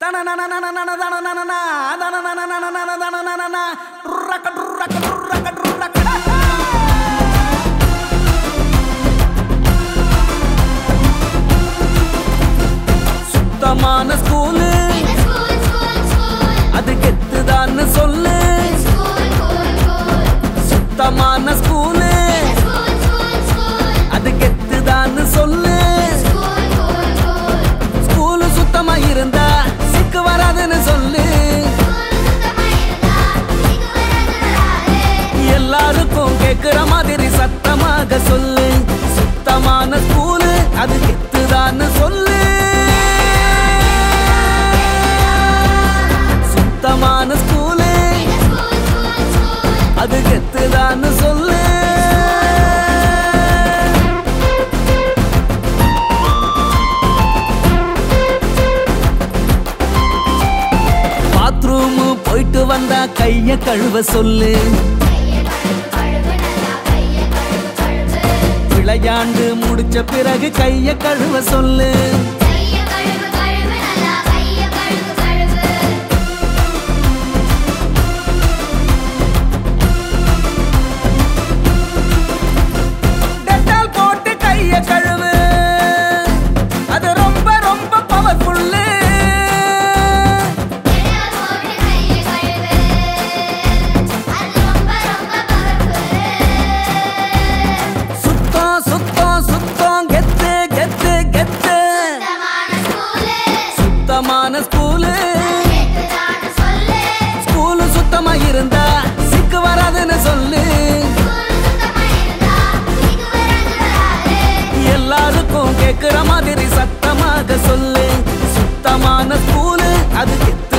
சுத்தமான ஸ்கூலு அது கெத்துதான்னு சொல்லு சுத்தமான ஸ்கூலு அது கெத்துதான்னு சொல்லு ஸ்கூலு சுத்தமா இருந்தா சிக்கு வராதுன்னு சொல்லு எல்லாருக்கும் கேக்குற மாதிரி சத்தமாக சொல்லு சுத்தமான ஸ்கூலு அது கெத்துதான்னு சொல்லு சுத்தமான ஸ்கூலு அது கெத்துதான்னு சொல்லு பாத்ரூம் போயிட்டு வந்தா கைய கழுவ சொல்லு விளையாண்டு முடிச்ச பிறகு கைய கழுவ சொல்லு டெட்டால் போட்டு கைய கழுவு அது ரொம்ப ரொம்ப பவர்ஃபுல்லு சுத்தம் சுத்தம் சுத்தம் கெத்து கெத்து கெத்து சுத்தமான ஸ்கூலு ஸ்கூலு சுத்தமா இருந்தா சிக்கு வராதுன்னு சொல்லு எல்லாருக்கும் கேக்குற மாதிரி சத்தமாக சொல்லு சுத்தமான ஸ்கூலு அது கெத்து